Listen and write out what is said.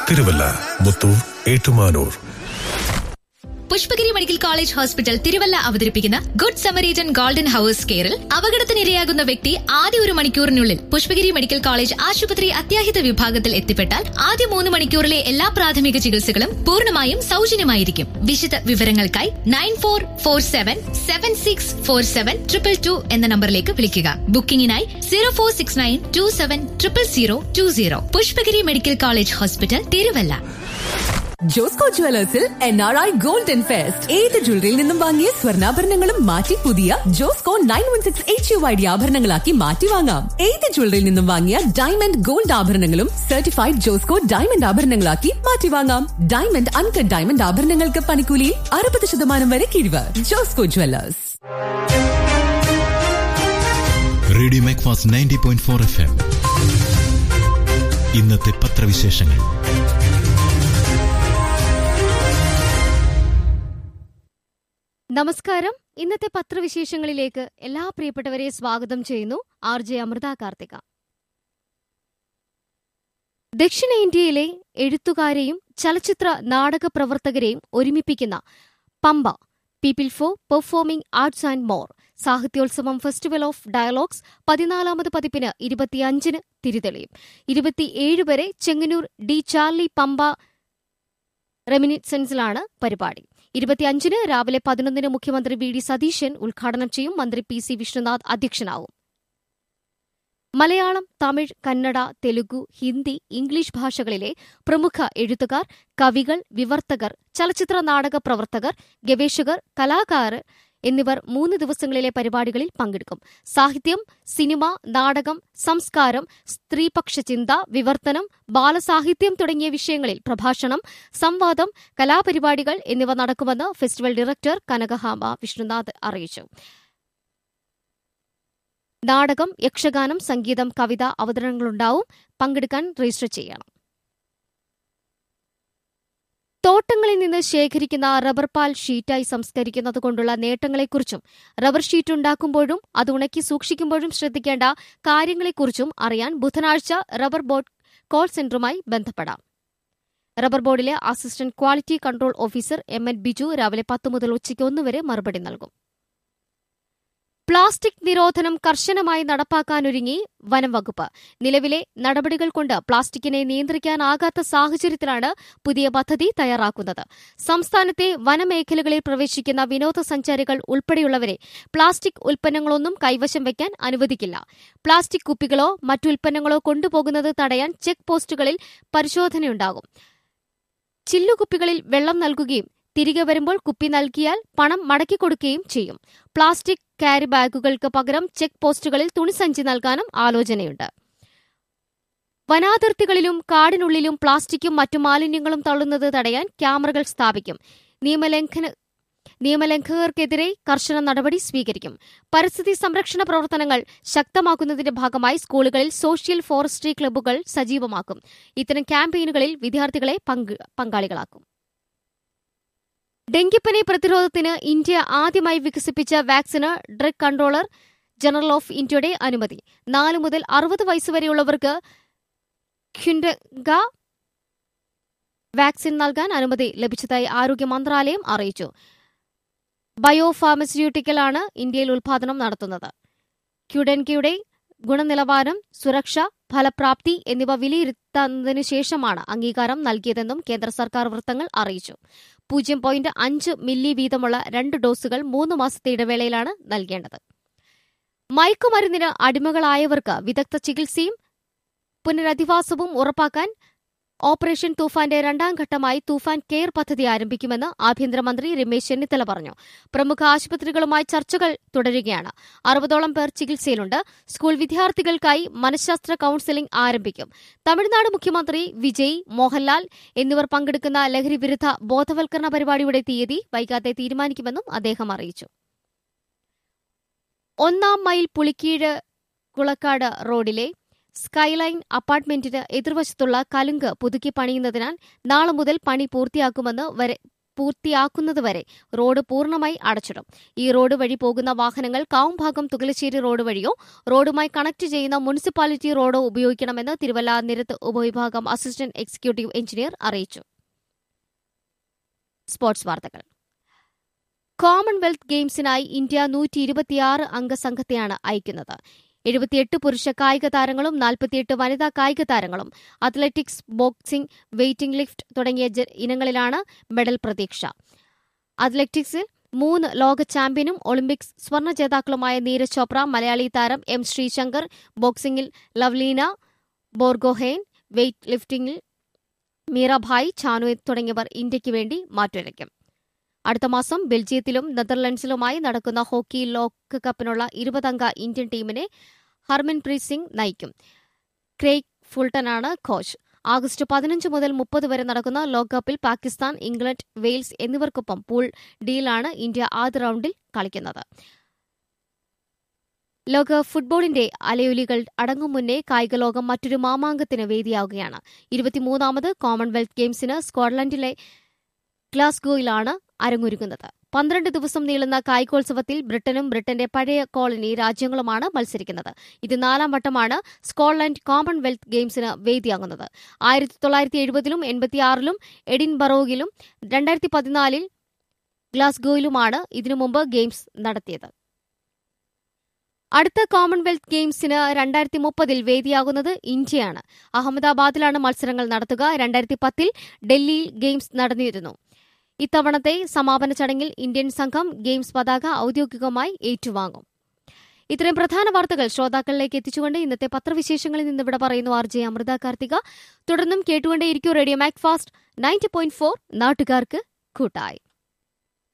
Thiruvalla Muthoor Ettumanoor Pushpagiri medical college hospital Thiruvalla അവതരിപ്പിക്കുന്ന good Samaritan golden hours കെയറിൽ അപകടത്തിനിരയാകുന്ന വ്യക്തി ആദ്യ ഒരു മണിക്കൂറിനുള്ളിൽ പുഷ്പഗിരി മെഡിക്കൽ കോളേജ് ആശുപത്രി അത്യാഹിത വിഭാഗത്തിൽ എത്തിപ്പെട്ടാൽ ആദ്യ മൂന്ന് മണിക്കൂറിലെ എല്ലാ പ്രാഥമിക ചികിത്സകളും പൂർണ്ണമായും സൗജന്യമായിരിക്കും വിശദ വിവരങ്ങൾക്കായി nine four four seven seven six four seven triple two എന്ന നമ്പറിലേക്ക് വിളിക്കുക ബുക്കിംഗിനായി zero four six nine two seven triple zero two zero Pushpagiri medical college hospital Thiruvalla Josco ജുവലേഴ്സിൽ N R I golden fest ഏത് ജ്വല്ലറിയിൽ നിന്നും വാങ്ങിയ സ്വർണ്ണാഭരണങ്ങളും മാറ്റി പുതിയ Josco nine one six H U I D ആഭരണങ്ങളാക്കി മാറ്റി വാങ്ങാം ഏത് ജ്വല്ലറിയിൽ നിന്നും വാങ്ങിയ ഡയമണ്ട് ഗോൾഡ് ആഭരണങ്ങളും സർട്ടിഫൈഡ് ജോസ്കോ ഡയമണ്ട് ആഭരണങ്ങളാക്കി മാറ്റി വാങ്ങാം ഡയമണ്ട് അൺകട്ട് ഡയമണ്ട് ആഭരണങ്ങൾക്ക് പണിക്കൂലിയിൽ അറുപത് ശതമാനം വരെ കിഴിവ് Josco jewellers radio Macfast ninety point four F M ഇന്നത്തെ പത്രവിശേഷങ്ങൾ നമസ്കാരം ഇന്നത്തെ പത്രവിശേഷങ്ങളിലേക്ക് എല്ലാ പ്രിയപ്പെട്ടവരെ സ്വാഗതം ചെയ്യുന്നു ആർ ജെ അമൃത കാർത്തിക ദക്ഷിണേന്ത്യയിലെ എഴുത്തുകാരെയും ചലച്ചിത്ര നാടക പ്രവർത്തകരെയും ഒരുമിപ്പിക്കുന്ന Pampa people for performing arts and more സാഹിത്യോത്സവം ഫെസ്റ്റിവൽ ഓഫ് ഡയലോഗ്സ് പതിനാലാമത് പതിപ്പിന് ഇരുപത്തിയഞ്ചിന് തിരിതെളിയും ഇരുപത്തിയേഴ് വരെ ചെങ്ങന്നൂർ ഡി ചാർലി പമ്പ റെമിനിസെൻസിലാണ് പരിപാടി ഇരുപത്തിയഞ്ചിന് രാവിലെ പതിനൊന്നിന് മുഖ്യമന്ത്രി വി ഡി സതീശൻ ഉദ്ഘാടനം ചെയ്യും മന്ത്രി പി സി വിഷ്ണുനാഥ് അധ്യക്ഷനാവും മലയാളം തമിഴ് കന്നഡ തെലുഗു ഹിന്ദി ഇംഗ്ലീഷ് ഭാഷകളിലെ പ്രമുഖ എഴുത്തുകാർ കവികൾ വിവർത്തകർ ചലച്ചിത്ര നാടക പ്രവർത്തകർ ഗവേഷകർ കലാകാരർ എന്നിവർ മൂന്ന് ദിവസങ്ങളിലെ പരിപാടികളിൽ പങ്കെടുക്കും സാഹിത്യം സിനിമ നാടകം സംസ്കാരം സ്ത്രീപക്ഷ ചിന്ത വിവർത്തനം ബാലസാഹിത്യം തുടങ്ങിയ വിഷയങ്ങളിൽ പ്രഭാഷണം സംവാദം കലാപരിപാടികൾ എന്നിവ നടക്കുമെന്ന് ഫെസ്റ്റിവൽ ഡയറക്ടർ കനകഹാമ വിഷ്ണുനാഥ് അറിയിച്ചു നാടകം യക്ഷഗാനം സംഗീതം കവിത അവതരണങ്ങളുണ്ടാവും പങ്കെടുക്കാൻ രജിസ്റ്റർ ചെയ്യണം തോട്ടങ്ങളിൽ നിന്ന് ശേഖരിക്കുന്ന റബ്ബർ പാൽ ഷീറ്റായി സംസ്കരിക്കുന്നത് കൊണ്ടുള്ള നേട്ടങ്ങളെക്കുറിച്ചും റബ്ബർ ഷീറ്റ് ഉണ്ടാക്കുമ്പോഴും അത് ഉണക്കി സൂക്ഷിക്കുമ്പോഴും ശ്രദ്ധിക്കേണ്ട കാര്യങ്ങളെക്കുറിച്ചും അറിയാൻ ബുധനാഴ്ച റബ്ബർ ബോർഡ് കോൾ സെന്ററുമായി ബന്ധപ്പെടാം റബ്ബർ ബോർഡിലെ assistant quality control officer M N Biju രാവിലെ പത്ത് മുതൽ ഉച്ചയ്ക്ക് ഒന്നുവരെ മറുപടി നൽകും പ്ലാസ്റ്റിക് നിരോധനം കർശനമായി നടപ്പാക്കാനൊരുങ്ങി വനം വകുപ്പ് നിലവിലെ നടപടികൾ കൊണ്ട് പ്ലാസ്റ്റിക്കിനെ നിയന്ത്രിക്കാനാകാത്ത സാഹചര്യത്തിലാണ് പുതിയ പദ്ധതി തയ്യാറാക്കുന്നത് സംസ്ഥാനത്തെ വനമേഖലകളിൽ പ്രവേശിക്കുന്ന വിനോദസഞ്ചാരികൾ ഉൾപ്പെടെയുള്ളവരെ പ്ലാസ്റ്റിക് ഉൽപ്പന്നങ്ങളൊന്നും കൈവശം വയ്ക്കാൻ അനുവദിക്കില്ല പ്ലാസ്റ്റിക് കുപ്പികളോ മറ്റുൽപ്പന്നങ്ങളോ കൊണ്ടുപോകുന്നത് തടയാൻ ചെക്ക് പോസ്റ്റുകളിൽ പരിശോധനയുണ്ടാകും ചില്ലുകുപ്പികളിൽ വെള്ളം നൽകുകയും തിരികെ വരുമ്പോൾ കുപ്പി നൽകിയാൽ പണം മടക്കിക്കൊടുക്കുകയും ചെയ്യും പ്ലാസ്റ്റിക് ക്യാരി ബാഗുകൾക്ക് പകരം ചെക്ക് പോസ്റ്റുകളിൽ തുണിസഞ്ചി നൽകാനും ആലോചനയുണ്ട് വനാതിർത്തികളിലും കാടിനുള്ളിലും പ്ലാസ്റ്റിക്കും മറ്റു മാലിന്യങ്ങളും തള്ളുന്നത് തടയാൻ ക്യാമറകൾ സ്ഥാപിക്കും നിയമലംഘന നിയമലംഘകർക്കെതിരെ കർശന നടപടി സ്വീകരിക്കും പരിസ്ഥിതി സംരക്ഷണ പ്രവർത്തനങ്ങൾ ശക്തമാക്കുന്നതിന്റെ ഭാഗമായി സ്കൂളുകളിൽ സോഷ്യൽ ഫോറസ്ട്രി ക്ലബ്ബുകൾ സജീവമാക്കും ഇത്തരം ക്യാമ്പയിനുകളിൽ വിദ്യാർത്ഥികളെ പങ്കാളികളാക്കും ഡെങ്കിപ്പനി പ്രതിരോധത്തിന് ഇന്ത്യ ആദ്യമായി വികസിപ്പിച്ച വാക്സിന് ഡ്രഗ് കൺട്രോളർ ജനറൽ ഓഫ് ഇന്ത്യയുടെ അനുമതി നാല് മുതൽ അറുപത് വയസ്സുവരെയുള്ളവർക്ക് ഖ്യുൻഡഗ വാക്സിൻ നൽകാൻ അനുമതി ലഭിച്ചതായി ആരോഗ്യ മന്ത്രാലയം അറിയിച്ചു ബയോ ഫാർമസ്യൂട്ടിക്കലാണ് ഇന്ത്യയിൽ ഉൽപാദനം നടത്തുന്നത് ക്യുഡൻകയുടെ ഗുണനിലവാരം സുരക്ഷ ഫലപ്രാപ്തി എന്നിവ വിലയിരുത്തുന്നതിനു ശേഷമാണ് അംഗീകാരം നൽകിയതെന്നും കേന്ദ്ര സർക്കാർ വൃത്തങ്ങൾ അറിയിച്ചു പൂജ്യം പോയിന്റ് അഞ്ച് മില്ലി വീതമുള്ള രണ്ട് ഡോസുകൾ മൂന്ന് മാസത്തെ ഇടവേളയിലാണ് നൽകേണ്ടത് മയക്കുമരുന്നിന് അടിമകളായവർക്ക് വിദഗ്ധ ചികിത്സയും പുനരധിവാസവും ഉറപ്പാക്കാൻ ഓപ്പറേഷൻ തൂഫാന്റെ രണ്ടാം ഘട്ടമായി തൂഫാൻ കെയർ പദ്ധതി ആരംഭിക്കുമെന്ന് ആഭ്യന്തരമന്ത്രി രമേശ് ചെന്നിത്തല പറഞ്ഞു പ്രമുഖ ആശുപത്രികളുമായി ചർച്ചകൾ തുടരുകയാണ് അറുപതോളം പേർ ചികിത്സയിലുണ്ട് സ്കൂൾ വിദ്യാർത്ഥികൾക്കായി മനഃശാസ്ത്ര കൌൺസിലിംഗ് ആരംഭിക്കും തമിഴ്നാട് മുഖ്യമന്ത്രി വിജയ് മോഹൻലാൽ എന്നിവർ പങ്കെടുക്കുന്ന ലഹരിവിരുദ്ധ ബോധവൽക്കരണ പരിപാടിയുടെ തീയതി വൈകാതെ തീരുമാനിക്കുമെന്നും അദ്ദേഹം അറിയിച്ചു ഒന്നാം മൈൽ പുളിക്കീഴ് കുളക്കാട് റോഡിലെ സ്കൈലൈൻ അപ്പാർട്ട്മെന്റിന് എതിർവശത്തുള്ള കലുങ്ക് പുതുക്കി പണിയുന്നതിനാൽ നാളെ മുതൽ പണി പൂർത്തിയാക്കുമെന്ന് വരെ പൂർത്തിയാക്കുന്നതുവരെ റോഡ് പൂർണ്ണമായി അടച്ചിടും ഈ റോഡ് വഴി പോകുന്ന വാഹനങ്ങൾ കാവുംഭാഗം തുകലശ്ശേരി റോഡ് വഴിയോ റോഡുമായി കണക്ട് ചെയ്യുന്ന മുനിസിപ്പാലിറ്റി റോഡോ ഉപയോഗിക്കണമെന്ന് തിരുവല്ല നിരത്ത് ഉപവിഭാഗം അസിസ്റ്റന്റ് എക്സിക്യൂട്ടീവ് എഞ്ചിനീയർ അറിയിച്ചു സ്പോർട്സ് വാർത്തകൾ കോമൺവെൽത്ത് ഗെയിംസിനായി ഇന്ത്യ നൂറ്റി ഇരുപത്തിയാറ് അംഗ സംഘത്തെയാണ് അയക്കുന്നത് എഴുപത്തിയെട്ട് പുരുഷ കായിക താരങ്ങളും നാൽപ്പത്തിയെട്ട് വനിതാ കായിക താരങ്ങളും അത്ലറ്റിക്സ് ബോക്സിംഗ് വെയ്റ്റിംഗ് ലിഫ്റ്റ് തുടങ്ങിയ ജ- ഇനങ്ങളിലാണ് മെഡൽ പ്രതീക്ഷ അത്ലറ്റിക്സിൽ മൂന്ന് ലോക ചാമ്പ്യനും ഒളിമ്പിക്സ് സ്വർണ്ണ ജേതാക്കളുമായ നീരജ് ചോപ്ര മലയാളി താരം എം ശ്രീശങ്കർ ബോക്സിംഗിൽ ലവ്ലീന ബോർഗോഹെയ്ൻ വെയ്റ്റ് ലിഫ്റ്റിംഗിൽ മീറാഭായ് ചാനു തുടങ്ങിയവർ ഇന്ത്യയ്ക്ക് വേണ്ടി മാറ്റുരയ്ക്കും അടുത്ത മാസം ബെൽജിയത്തിലും നെതർലൻഡ്സിലുമായി നടക്കുന്ന ഹോക്കി ലോകകപ്പിനുള്ള ഇരുപതംഗ ഇന്ത്യൻ ടീമിനെ ഹർമൻപ്രീത് സിംഗ് നയിക്കും ക്രെയ്ഗ് ഫുൾട്ടനാണ് കോച്ച് ആഗസ്റ്റ് പതിനഞ്ച് മുതൽ മുപ്പത് വരെ നടക്കുന്ന ലോകകപ്പിൽ പാകിസ്ഥാൻ ഇംഗ്ലണ്ട് വെയിൽസ് എന്നിവർക്കൊപ്പം പൂൾ ഡിയിലാണ് ഇന്ത്യ ആദ്യ റൌണ്ടിൽ കളിക്കുന്നത് ലോക ഫുട്ബോളിന്റെ അലയൊലികൾ അടങ്ങും മുന്നേ കായിക ലോകം മറ്റൊരു മാമാങ്കത്തിന് വേദിയാവുകയാണ് ഇരുപത്തിമൂന്നാമത് കോമൺവെൽത്ത് ഗെയിംസിന് സ്കോട്ട്ലൻഡിലെ ഗ്ലാസ്ഗോയിലാണ് അരങ്ങൊരുങ്ങുന്നത് പന്ത്രണ്ട് ദിവസം നീളുന്ന കായികോത്സവത്തിൽ ബ്രിട്ടനും ബ്രിട്ടന്റെ പഴയ കോളനി രാജ്യങ്ങളുമാണ് മത്സരിക്കുന്നത് ഇത് നാലാം വട്ടമാണ് സ്കോട്ട്ലൻഡ് കോമൺവെൽത്ത് ഗെയിംസിന് വേദിയാകുന്നത് ആയിരത്തി തൊള്ളായിരത്തി എഴുപതിലും എൺപത്തിയാറിലും എഡിൻബറോയിലും രണ്ടായിരത്തി പതിനാലിൽ ഗ്ലാസ്ഗോയിലുമാണ് ഇതിനു മുമ്പ് ഗെയിംസ് നടത്തിയത് അടുത്ത കോമൺവെൽത്ത് ഗെയിംസിന് രണ്ടായിരത്തി മുപ്പതിൽ വേദിയാകുന്നത് ഇന്ത്യയാണ് അഹമ്മദാബാദിലാണ് മത്സരങ്ങൾ നടത്തുക രണ്ടായിരത്തി പത്തിൽ ഡൽഹിയിൽ ഗെയിംസ് നടന്നിരുന്നു ഇത്തവണത്തെ സമാപന ചടങ്ങിൽ ഇന്ത്യൻ സംഘം ഗെയിംസ് പതാക ഔദ്യോഗികമായി ഏറ്റുവാങ്ങും ഇത്രയും പ്രധാന വാർത്തകൾ ശ്രോതാക്കളിലേക്ക് എത്തിച്ചുകൊണ്ട് ഇന്നത്തെ പത്രവിശേഷങ്ങളിൽ നിന്ന് ഇവിടെ പറയുന്നു ആർ ജെ അമൃത കാർത്തിക തുടർന്നും കേട്ടുകൊണ്ടേയിരിക്കും radio Macfast ninety point four നാട്ടുകാർക്ക് കൂട്ടായി